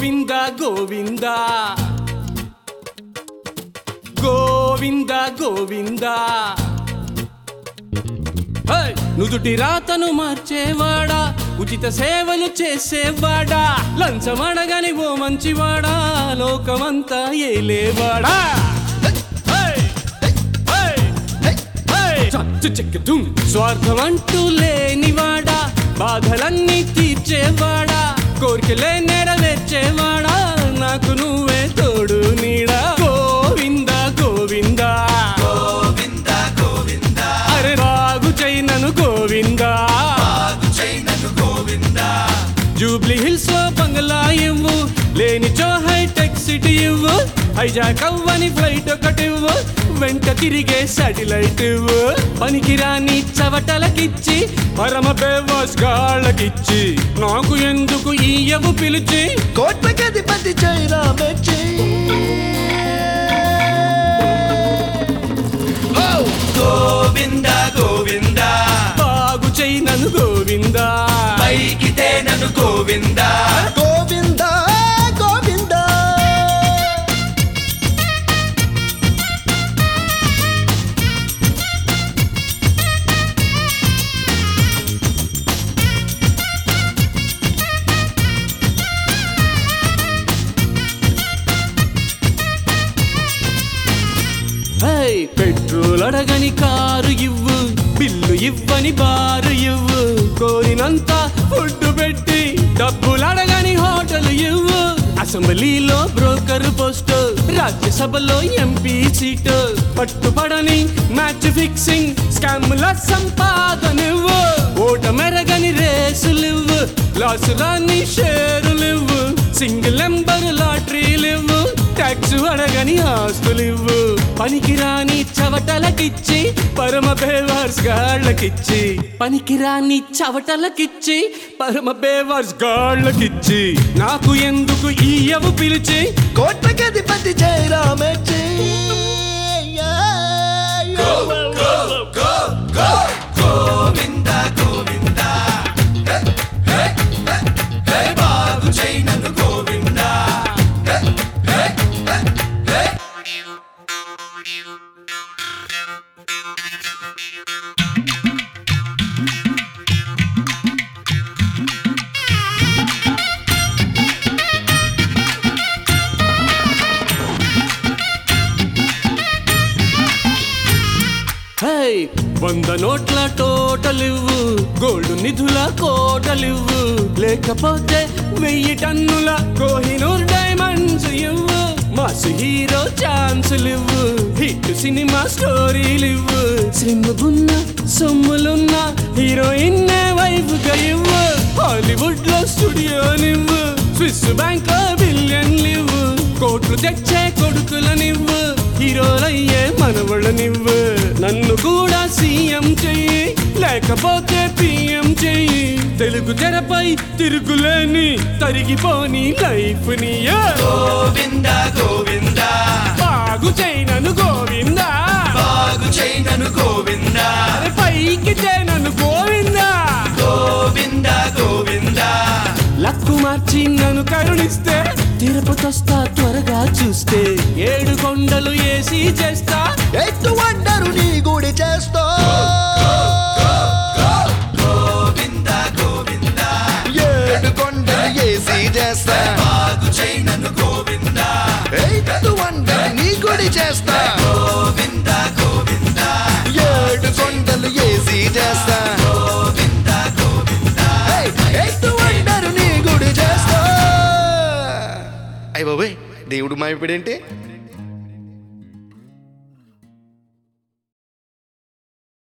గోవింద గోవింద గోవింద గోవింద హై! నుదుటి రాతను మార్చేవాడా ఉచిత సేవలు చేసేవాడా లంచమడగని ఓ మంచివాడా లోకమంతా ఏలేవాడా హై! హై! హై! చచ్చు చెక్కు దుమ్. స్వార్థం అంటూ లేనివాడా బాధలన్నీ తీర్చేవాడా కోరికలే నెరవేర్చేవాడా నాకు నువ్వే తోడు నీడా గోవింద గోవింద గోవింద గోవింద అరే బాగు చైనను గోవింద చైనను గోవింద జూబ్లీ హిల్స్ లో బంగ్లా ఇవ్వు లేనిచో హైటెక్ సిటీ ఇవ్వు హైజాక్ అవ్వని ఫ్లైట్ ఒకటి ఇవ్వు వెంట తిరిగే సాటిలైట్ ఇవ్వు పనికిరాని చవటలకిచ్చి పరమ బేవాస్ గాళ్ళకిచ్చి నాకు ఎందుకు ఈయవు పిలిచి కోట్లకి అధిపతి చైనా మెచ్చి గోవింద గోవింద బాగు చైనను గోవింద పైకితే నన్ను గోవింద గోవింద గోవింద హై పెట్రోల్ అడగని కారు ఇవ్వు బిల్లు ఇవ్వని బారు ఇవ్వు కోరినంత ఫుడ్ పెట్టి డబ్బులు అడగని హోటల్ ఇవ్వు అసెంబ్లీలో బ్రోకర్ పోస్ట్ రాజ్యసభలో ఎంపీ సీట్ పట్టుపడని మ్యాచ్ ఫిక్సింగ్ స్కామ్ల సంపాదనివ్వు ఓట మెరగని రేసులివ్వు లాసు రాని షేరులివ్వు సింగిల్ నెంబర్ లాటరీలివ్వు ట్యాక్స్ అడగని ఆస్తులివ్వు పనికిరాని చవటలకిచ్చి పరమ బేవార్స్ గాళ్ళకిచ్చి పనికిరాని చవటలకిచ్చి పరమ బేవార్స్ గాళ్ళకిచ్చి నాకు ఎందుకు ఈయవు పిలిచి కోట్లకి అధిపతి చైనా మెచ్చి గోవింద గోవింద బాగు చైనను గోవింద హై వంద నోట్ల టోటలివ్వు గోల్డ్ నిధుల కోటలివ్వు లేకపోతే వెయ్యి టన్నుల కోహినూర్ డైమండ్స్ ఇవ్వు మాస్ హీరో ఛాన్సులివ్వు హిట్ సినిమా స్టోరీలివ్వు శ్రీముగున్న సొమ్ములున్న హీరోయిన్ వైఫ్ గా ఇవ్వు హాలీవుడ్ లో స్టూడియోనివ్వు స్విస్ బ్యాంక్ బిలియన్లివ్వు కోట్లు తెచ్చే కొడుకులనివ్వు హీరోలయ్యే మనవళ్ళనివ్వు నన్ను కూడా సీఎం చెయ్యి లేకపోతే పిఎం చెయ్యి తెలుగు తెరపై తిరుగులేని తరిగిపోని లైఫ్ ని గోవింద గోవింద బాగు చేయనను గోవిందా బాగు చైనను గోవింద అరే పైకి చేయనను గోవిందా గోవింద గోవింద లక్కు మార్చి నన్ను కరుణిస్తే తిరుపతొస్తా త్వరగా చూస్తే ఏడు కొండలు ఏసీ చేస్తా ఎత్తు వండరు నీ గుడి చేస్తా గోవింద గోవింద ఏడు కొండలు ఏసి చేస్తా బాగు చైనను గోవింద ఎత్తు వండరు నీ గుడి చేస్తా గోవింద గోవింద ఏడు కొండలు ఏసి చేస్తా గోవింద గోవింద ఎత్తు వండరు నీ గుడి చేస్తా అయ్య బాబాయ్ దేవుడు మా ఇప్పుడేంటి